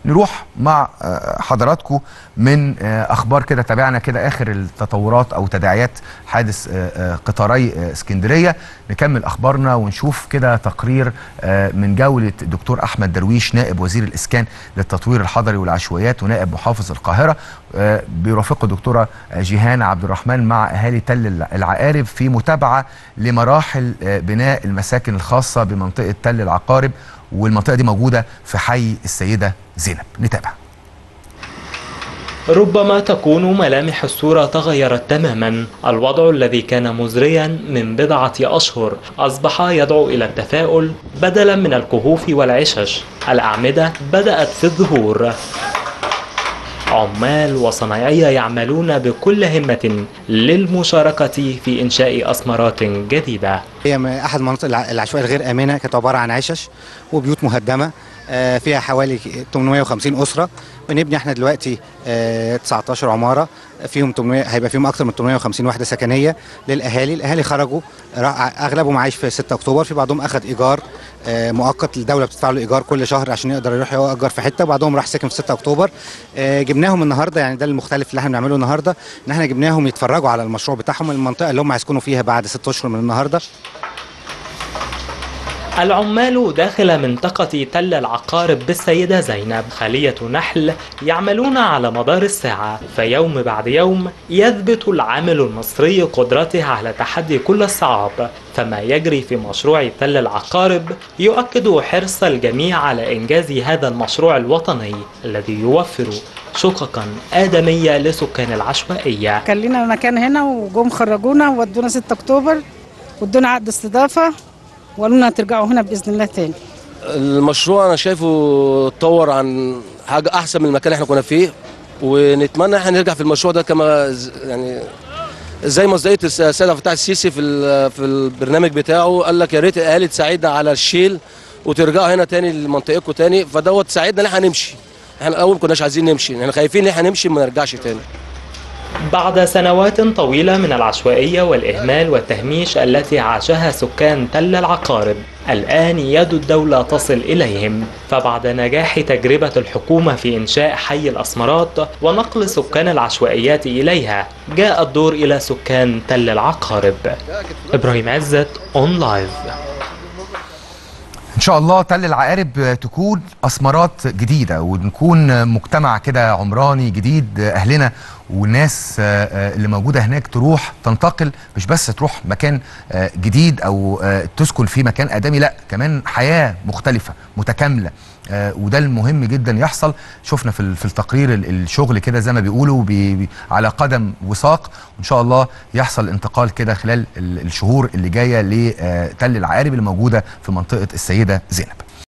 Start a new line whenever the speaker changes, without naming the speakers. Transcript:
نروح مع حضراتكم من اخبار كده تابعنا كده اخر التطورات او تداعيات حادث قطاري اسكندريه نكمل اخبارنا ونشوف كده تقرير من جوله الدكتور احمد درويش نائب وزير الاسكان للتطوير الحضري والعشوائيات ونائب محافظ القاهره بيرافقه الدكتوره جيهان عبد الرحمن مع اهالي تل العقارب في متابعه لمراحل بناء المساكن الخاصه بمنطقه تل العقارب والمنطقه دي موجوده في حي السيده زينب نتابع
ربما تكون ملامح الصورة تغيرت تماما الوضع الذي كان مزريا من بضعة أشهر أصبح يدعو إلى التفاؤل بدلا من الكهوف والعشش الأعمدة بدأت في الظهور عمال وصنايعية يعملون بكل همة للمشاركة في إنشاء أسمرات جديدة
هي أحد مناطق العشوائية الغير آمنة كانت عبارة عن عشش وبيوت مهدمة فيها حوالي 850 أسرة بنبني احنا دلوقتي 19 عمارة فيهم 800 هيبقى فيهم أكثر من 850 وحدة سكنية للأهالي الأهالي خرجوا أغلبهم عايش في 6 أكتوبر في بعضهم أخذ إيجار مؤقت الدولة بتدفع له إيجار كل شهر عشان يقدر يروح يأجر في حتة وبعضهم راح ساكن في 6 أكتوبر جبناهم النهاردة يعني ده المختلف اللي احنا بنعمله النهاردة إن احنا جبناهم يتفرجوا على المشروع بتاعهم المنطقة اللي هم هيسكنوا فيها بعد 6 أشهر من النهاردة
العمال داخل منطقة تل العقارب بالسيدة زينب خلية نحل يعملون على مدار الساعة فيوم بعد يوم يثبت العامل المصري قدرته على تحدي كل الصعاب فما يجري في مشروع تل العقارب يؤكد حرص الجميع على إنجاز هذا المشروع الوطني الذي يوفر شققا آدمية لسكان العشوائية
كان لنا مكان هنا وجم خرجونا وودونا 6 أكتوبر وادونا عقد استضافة وقالوا لنا ترجعوا هنا باذن الله تاني
المشروع انا شايفه اتطور عن حاجه احسن من المكان اللي احنا كنا فيه ونتمنى احنا نرجع في المشروع ده كما يعني زي مصداقيه السيد عبد الفتاح السيسي في في البرنامج بتاعه قال لك يا ريت الاهالي تساعدنا على الشيل وترجعوا هنا تاني لمنطقتكم تاني فدوت ساعدنا ان احنا نمشي احنا الاول ما كناش عايزين نمشي احنا خايفين ان احنا نمشي ما نرجعش تاني
بعد سنوات طويلة من العشوائية والإهمال والتهميش التي عاشها سكان تل العقارب الآن يد الدولة تصل إليهم فبعد نجاح تجربة الحكومة في إنشاء حي الأسمرات ونقل سكان العشوائيات إليها جاء الدور إلى سكان تل العقارب إبراهيم عزت أون لايف
ان شاء الله تل العقارب تكون اسمرات جديده ونكون مجتمع كده عمراني جديد اهلنا والناس اللي موجوده هناك تروح تنتقل مش بس تروح مكان جديد او تسكن في مكان ادمي لا كمان حياه مختلفه متكامله وده المهم جدا يحصل شفنا في في التقرير الشغل كده زي ما بيقولوا بي بي على قدم وساق وان شاء الله يحصل انتقال كده خلال الشهور اللي جايه لتل العقارب اللي موجوده في منطقه السيده زينب